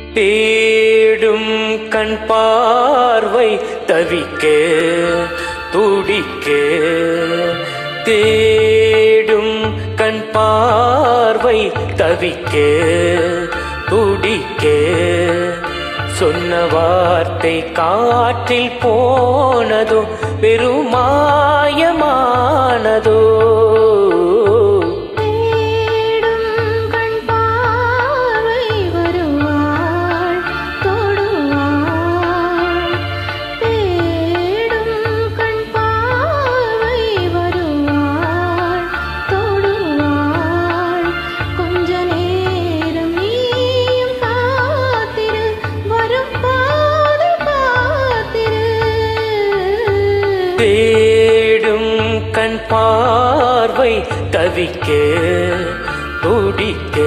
தேடும் கண் பார்வை தவிக்க துடிக்க தேடும் கண் பார்வை தவிக்க துடிக்க சொன்ன வார்த்தை காற்றில் போனதோ பெருமாயமானதோ தேடும் கண் பார்வை வருவாள் தொடுவாள் தேடும் கண் பார்வை வருவாள் தொடுவாள் கொஞ்ச நேரம் நீயும் காத்திரு வரும் பாதை காத்திரு தேடும் கண் பார்வை தவிக்க துடிக்க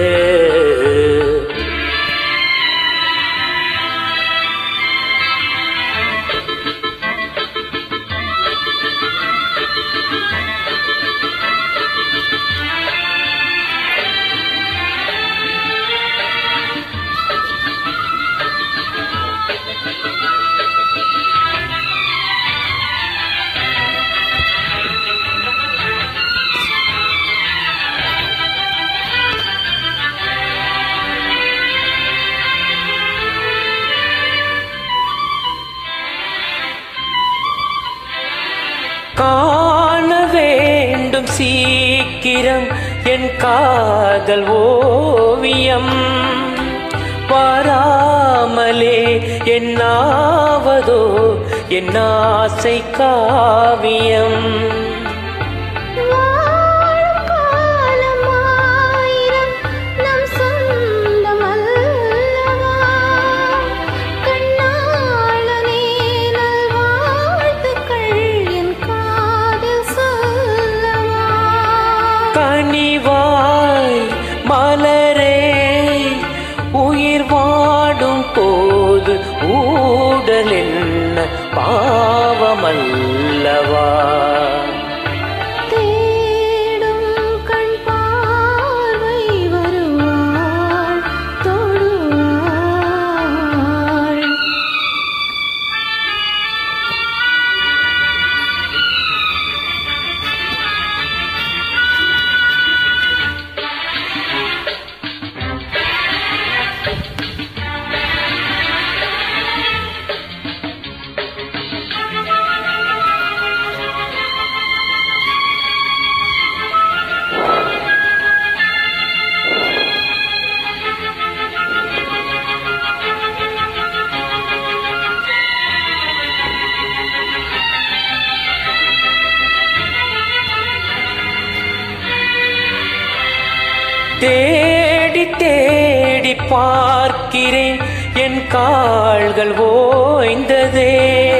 காண வேண்டும் சீக்கிரம் என் காதல் ஓவியம் வராமலே என்னாவதோ என் ஆசை காவியம் வாழும் காலம் ஆயிரம் நம் சொந்தம் அல்லவா கண்ணாளனே நல்வாழ்த்துக்கள் என் காதில் சொல்லவா கனிவாய் மலரே உயிர் வாடும் போது ஊடல் என்ன பாவமல்லவா தேடும் கண் பார்வை வருவாள் தொடுவாள் தேடி தேடி பார்க்கிறேன் என் கால்கள் ஓய்ந்ததே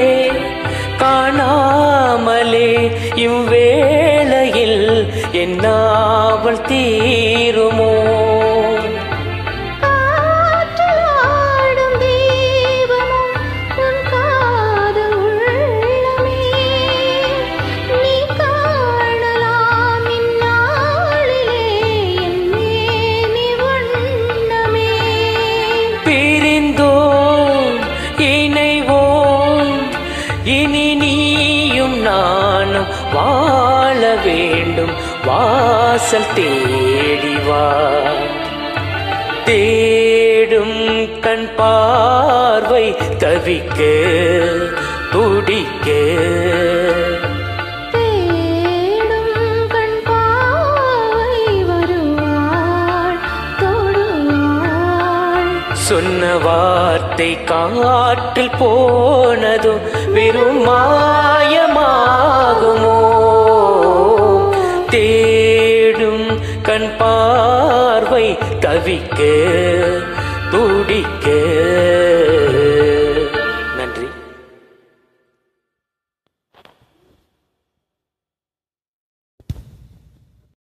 காணாமலே இவ்வேளையில் என் நாவல் தீருமோ காற்றில் ஆடும் தீபமும் உன் காதல் உள்ளமே நீ காணலாம் இந்நாளிலே என் மேனி வண்ணமே பிரிந்தோம் இணைவோம் இனி நீயும் நானும் வாழ வேண்டும் வாசல் தேடி வா தேடும் கண் பார்வை தவிக்க துடிக்க தேடும் கண் பார்வை வருவாள் தொடுவாள் சொன்ன வார்த்தை காற்றில் போனதோ வெறும் மாயமாகுமோ தேடும் கண் பார்வை தவிக்க துடிக்க